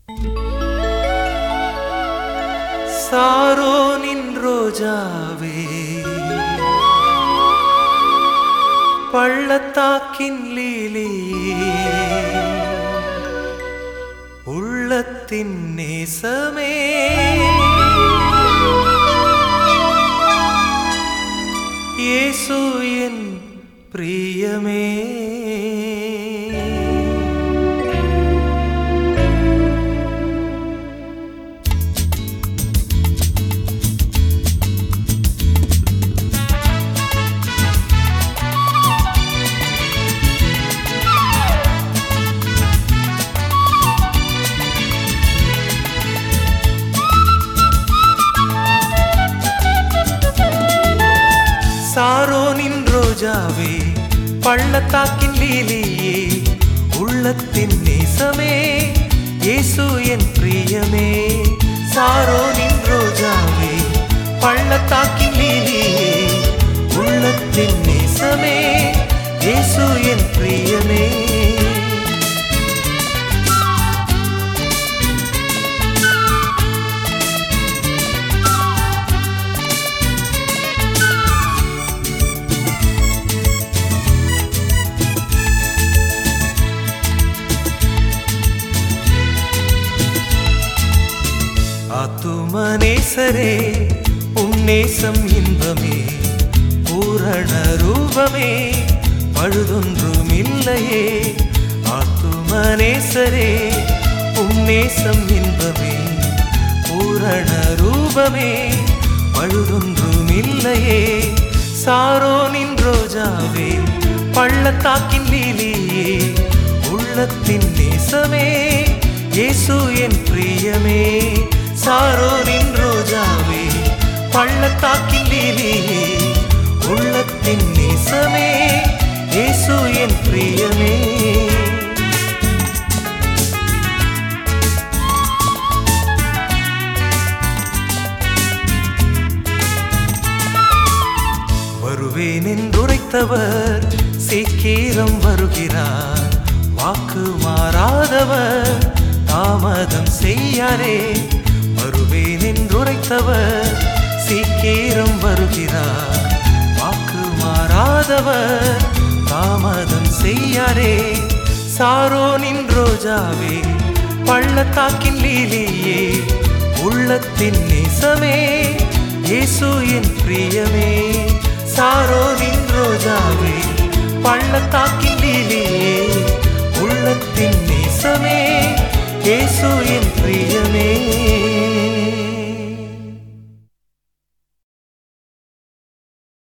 சாரோனின் ரோஜாவே பள்ளத்தாக்கின் லீலி உள்ளத்தின் நேசமே இயேசு என் பிரியமே சாரோனின் ரோஜாவே பள்ளத்தாக்கின் லீலியே உள்ளத்தின் நேசமே இயேசு என் பிரியமே சாரோனின் ரோஜாவே பள்ளத்தாக்கின் லீலியே உள்ளத்தின் நேசமே இயேசு என் பிரியமே ஆத்துமனேசரே உன்னேசம் இன்பமே பூரண ரூபமே பழுதொன்றும் இல்லையே ஆத்துமனேசரே உன்னேசம் இன்பமே பூரண ரூபமே பழுதொன்றும் இல்லையே சாரோனின் ரோஜாவே பள்ளத்தாக்கின் லீலியே உள்ளத்தின் நேசமே இயேசு என் பிரியமே சாரோனின் ரோஜாவே பள்ளத்தாக்கின் லீலியே உள்ளத்தின் நேசமே இயேசு என் பிரியமே வருவேன் என்றுரைத்தவர் சீக்கிரம் வருகிறார் வாக்கு மாறாதவர் தாமதம் செய்யாரே வருவேன் என்றுரைத்தவர் சீக்கிரம் வருகிறார் வாக்கு மாறாதவர் தாமதம் செய்யாரே சாரோனின் ரோஜாவே பள்ளத்தாக்கின் லீலியே உள்ளத்தின் நேசமே இயேசு என் பிரியமே சாரோனின் ரோஜாவே பள்ளத்தாக்கின் லீலியே உள்ளத்தின் நேசமே இயேசு என் பிரியமே